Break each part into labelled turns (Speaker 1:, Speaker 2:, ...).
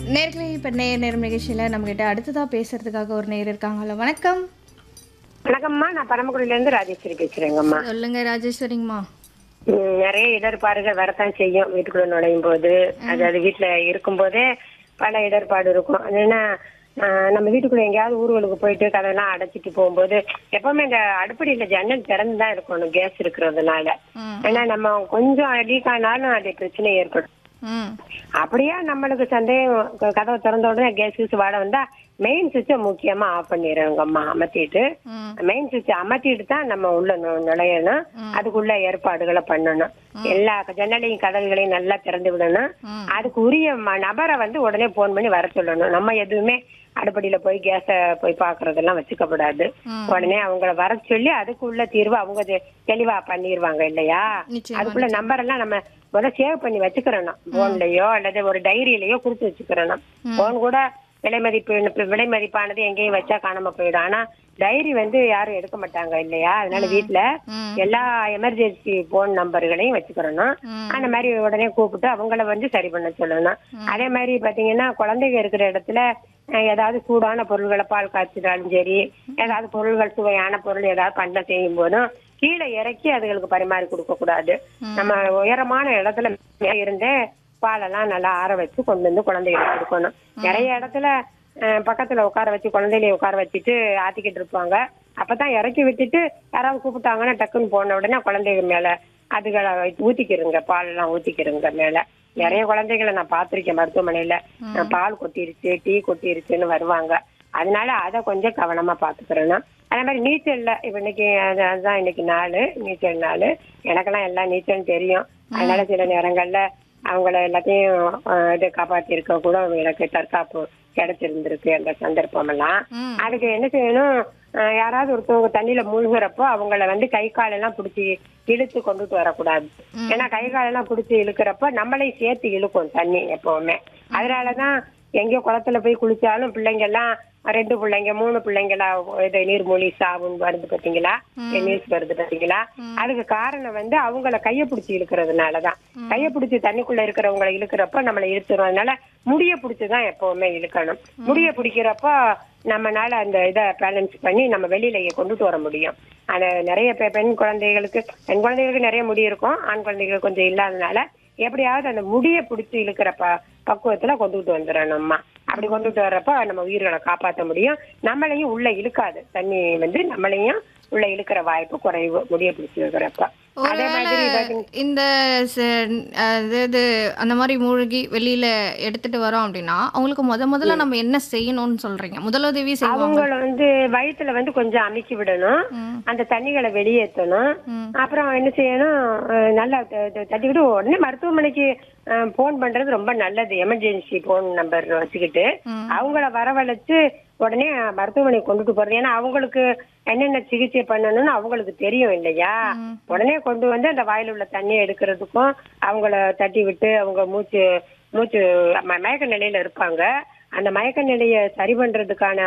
Speaker 1: நேர்களே இப்போ நேர் நேரம் நிகழ்ச்சியில் நம்மகிட்ட அடுத்ததாக பேசுறதுக்காக ஒரு நேர் இருக்காங்கல்ல வணக்கம்
Speaker 2: வணக்கம்மா நான் பரமக்குடியிலேருந்து ராஜேஸ்வரி பேசுறேங்கம்மா
Speaker 1: சொல்லுங்க ராஜேஸ்வரிங்கம்மா
Speaker 2: ம், நிறைய இடர்பாடுகள் வரத்தான் செய்யும் வீட்டுக்குள்ள நுழையும் போது அதாவது வீட்டுல இருக்கும்போதே பல இடர்பாடு இருக்கும் அது என்ன ஆஹ், நம்ம வீட்டுக்குள்ள எங்கேயாவது ஊர்களுக்கு போயிட்டு கதவெல்லாம் அடைச்சிட்டு போகும்போது எப்பவுமே இந்த அடுப்படியில ஜன்னல் திறந்து தான் இருக்கணும் கேஸ் இருக்கிறதுனால
Speaker 1: ம்.
Speaker 2: ஏன்னா நம்ம கொஞ்சம் லீக் ஆனாலும் அது பிரச்சனை ஏற்படும்
Speaker 1: ம்
Speaker 2: அப்படியா நம்மளுக்கு சந்தேகம் க- கதவை திறந்த உடனே கேஸ் கீஸ் வாட வந்தா மெயின் சுவிட்சை முக்கியமா ஆஃப் பண்ணிடுறோங்கம்மா அமர்த்திட்டு
Speaker 1: ம்
Speaker 2: மெயின் சுவிட்ச் அமர்த்திட்டு தான் நம்ம உள்ள நு- நுழையணும் அதுக்குள்ள ஏற்பாடுகளை பண்ணணும் எல்லா ஜன்னலையும் கதவுகளையும் நல்லா திறந்து விடணும்
Speaker 1: ம்.
Speaker 2: அதுக்கு உரிய ம- நபரை வந்து உடனே போன் பண்ணி வர சொல்லணும் நம்ம எதுவுமே அடுப்படியில போய் கேஸ போய் பாக்குறதெல்லாம் வச்சுக்கப்படாது
Speaker 1: ம்.
Speaker 2: உடனே அவங்கள வர சொல்லி அதுக்குள்ள தீர்வு அவங்க தெ- தெளிவா பண்ணிருவாங்க இல்லையா
Speaker 1: நிச்சயமா,
Speaker 2: அதுக்குள்ள நம்பர் எல்லாம் நம்ம முதல்ல சேவ் பண்ணி வச்சுக்கிறணும் போன்லயோ அல்லது ஒரு டைரியிலயோ குறிச்சு வச்சுக்கிறணும் போன் கூட விலை மதிப்பு விலை மதிப்பானது எங்கேயும் வச்சா காணாம போயிடும் ஆனா டைரி வந்து யாரும் எடுக்க மாட்டாங்க இல்லையா அதனால வீட்டுல
Speaker 1: ம்.
Speaker 2: எல்லா எமர்ஜென்சி போன் நம்பர்களையும் வச்சுக்கிறணும்
Speaker 1: ம்.
Speaker 2: அந்த மாதிரி உடனே கூப்பிட்டு அவங்கள வந்து சரி பண்ண சொல்லணும் அதே மாதிரி பாத்தீங்கன்னா குழந்தைங்க இருக்கிற இடத்துல அஹ், ஏதாவது சூடான பொருள்களை பால் காய்ச்சினாலும் சரி ஏதாவது பொருள்கள் சுவையான பொருள் ஏதாவது பண்ண செய்யும் போதும் கீழே இறக்கி அதுகளுக்கு பரிமாறி கொடுக்க கூடாது நம்ம உயரமான இடத்துல மேல இருந்தே பாலெல்லாம் நல்லா ஆற வச்சு கொண்டு வந்து குழந்தைகளுக்கு கொடுக்கணும் நிறைய இடத்துல அஹ், பக்கத்துல உட்கார வச்சு குழந்தைகளை உட்கார வச்சுட்டு ஆத்திக்கிட்டு இருப்பாங்க அப்பதான் இறக்கி விட்டுட்டு யாராவது கூப்பிட்டாங்கன்னா டக்குன்னு போன உடனே குழந்தைங்க மேல அதுகளை ஊத்திக்கிறங்க பால் எல்லாம் ஊத்திக்கிறங்க மேல நிறைய குழந்தைகளை நான் பார்த்திருக்கேன் மருத்துவமனையில அஹ், பால் கொட்டிருச்சு டீ கொட்டிருச்சுன்னு வருவாங்க அதனால அதை கொஞ்சம் கவனமா பாத்துக்கிறேன் அதே மாதிரி நீச்சல்ல இப்ப இன்னைக்கு அது- அதுதான் இன்னைக்கு நாள் நீச்சல் நாள் எனக்கெல்லாம் எல்லாம் நீச்சல் தெரியும் அதனால சில நேரங்கள்ல அவங்கள எல்லாத்தையும் அஹ், இது காப்பாத்தி இருக்க கூட எனக்கு தற்காப்பு கிடைச்சிருந்திருக்கு அந்த சந்தர்ப்பம் எல்லாம்
Speaker 1: ம்.
Speaker 2: அதுக்கு என்ன செய்யணும் அஹ், யாராவது ஒருத்தவங்க தண்ணியில மூழ்குறப்போ அவங்கள வந்து கை காலெல்லாம் பிடிச்சி இழுத்து கொண்டுட்டு வரக்கூடாது ஏன்னா கை காலெல்லாம் பிடிச்சி இழுக்கிறப்ப நம்மளையும் சேர்த்து இழுக்கும் தண்ணி எப்பவுமே அதனாலதான் எங்கேயோ குளத்துல போய் குளிச்சாலும் பிள்ளைங்க எல்லாம் ரெண்டு பிள்ளைங்க மூணு பிள்ளைங்களா இது நீர்மூழ்கி சாவுன்னு வருது பாத்தீங்களா நியூஸ் வருது பாத்தீங்களா அதுக்கு காரணம் வந்து அவங்கள கைய பிடிச்சி இழுக்கிறதுனாலதான் கைய பிடிச்சி தண்ணிக்குள்ள இருக்கிறவங்கள இழுக்கிறப்ப நம்மளை இழுத்துரும் அதனால முடிய பிடிச்சுதான் எப்பவுமே இழுக்கணும் முடிய பிடிக்கிறப்போ நம்மனால அந்த இதை பேலன்ஸ் பண்ணி நம்ம வெளியில கொண்டுட்டு வர முடியும் அந்த நிறைய பெ- பெண் குழந்தைகளுக்கு பெண் குழந்தைகளுக்கு நிறைய முடி இருக்கும் ஆண் குழந்தைகள் கொஞ்சம் இல்லாதனால எப்படியாவது அந்த முடிய பிடிச்சி இழுக்கிற ப பக்குவத்துல கொண்டுட்டு வந்துடணும்மா அப்படி கொண்டுட்டு வர்றப்ப நம்ம உயிர்களை காப்பாற்ற முடியும் நம்மளையும் உள்ள இழுக்காது தண்ணி வந்து நம்மளையும் உள்ள இழுக்கிற வாய்ப்பு குறைவு முடிய பிடிச்சி இழுக்கிறப்ப அதே மாதிரி பாத்தீங்க-
Speaker 1: இந்த ச- அதாவது அந்த மாதிரி மூழ்கி வெளியில எடுத்துட்டு வரோம் அப்படின்னா அவங்களுக்கு முத முதல்ல நம்ம என்ன செய்யணும்னு சொல்றீங்க முதலுதவி செய்வாங்க
Speaker 2: அவங்கள வந்து வயித்துல வந்து கொஞ்சம் அமுக்கி விடணும்
Speaker 1: ம்.
Speaker 2: அந்த தண்ணிகளை வெளியேற்றணும்
Speaker 1: ம்.
Speaker 2: அப்புறம் என்ன செய்யணும் அஹ் நல்லா த- த- தட்டி விட்டு உடனே மருத்துவமனைக்கு போன் பண்றது ரொம்ப நல்லது எமர்ஜென்சி போன் நம்பர் வச்சுக்கிட்டு
Speaker 1: ம்.
Speaker 2: அவங்கள வரவழைச்சு உடனே மருத்துவமனைக்கு கொண்டுட்டு போறது ஏன்னா அவங்களுக்கு என்னென்ன சிகிச்சை பண்ணணும்னு அவங்களுக்கு தெரியும் இல்லையா உடனே கொண்டு வந்து அந்த வாயில உள்ள தண்ணியை எடுக்கிறதுக்கும் அவங்கள தட்டி விட்டு அவங்க மூச்சு மூச்சு ம- மயக்க நிலையில இருப்பாங்க அந்த மயக்க நிலையை சரி பண்றதுக்கான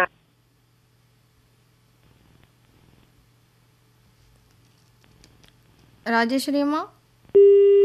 Speaker 1: ராஜேஸ்வரி அம்மா